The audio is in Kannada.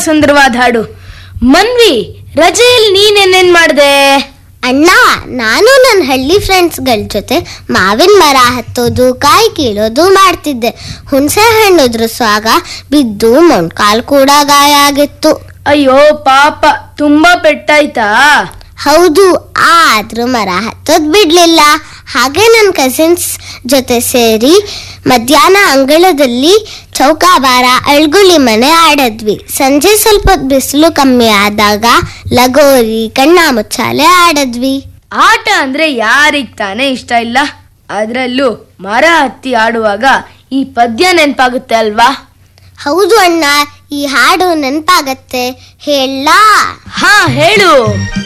ಸುಂದರವಾದ ಹಾಡು ಮನ್ವಿ ರಜೆಯಲ್ಲಿ ನೀನೇನೇನ್ ಮಾಡ್ದೆ ಅಣ್ಣ ನಾನು ನನ್ನ ಹಳ್ಳಿ ಫ್ರೆಂಡ್ಸ್ಗಳ ಜೊತೆ ಮಾವಿನ ಮರ ಹತ್ತೋದು ಕಾಯಿ ಕೀಳೋದು ಮಾಡ್ತಿದ್ದೆ ಹುಣಸೆ ಹಣ್ಣು ಉದುರಿಸುವಾಗ ಬಿದ್ದು ಮೊಣ್ಕಾಲ್ ಕೂಡ ಗಾಯ ಆಗಿತ್ತು ಅಯ್ಯೋ ಪಾಪ ತುಂಬಾ ಪೆಟ್ಟಾಯ್ತಾ ಹೌದು ಆದ್ರೂ ಮರ ಹತ್ತೋದ್ ಬಿಡ್ಲಿಲ್ಲ ಹಾಗೆ ನನ್ನ ಕಸಿನ್ಸ್ ಜೊತೆ ಸೇರಿ ಮಧ್ಯಾಹ್ನ ಅಂಗಳದಲ್ಲಿ ಚೌಕಾಬಾರ ಅಳ್ಗುಳಿ ಮನೆ ಆಡದ್ವಿ ಸಂಜೆ ಸ್ವಲ್ಪ ಹೊತ್ತು ಬಿಸಿಲು ಕಮ್ಮಿ ಆದಾಗ ಲಗೋರಿ ಕಣ್ಣ ಮುಚ್ಚಾಲೆ ಆಡದ್ವಿ ಆಟ ಅಂದ್ರೆ ಯಾರಿಗ್ ತಾನೇ ಇಷ್ಟ ಇಲ್ಲ ಅದ್ರಲ್ಲೂ ಮರ ಹತ್ತಿ ಆಡುವಾಗ ಈ ಪದ್ಯ ನೆನ್ಪಾಗುತ್ತೆ ಅಲ್ವಾ ಹೌದು ಅಣ್ಣ ಈ ಹಾಡು ನೆನಪಾಗತ್ತೆ ಹೇಳಾ ಹಾ ಹೇಳು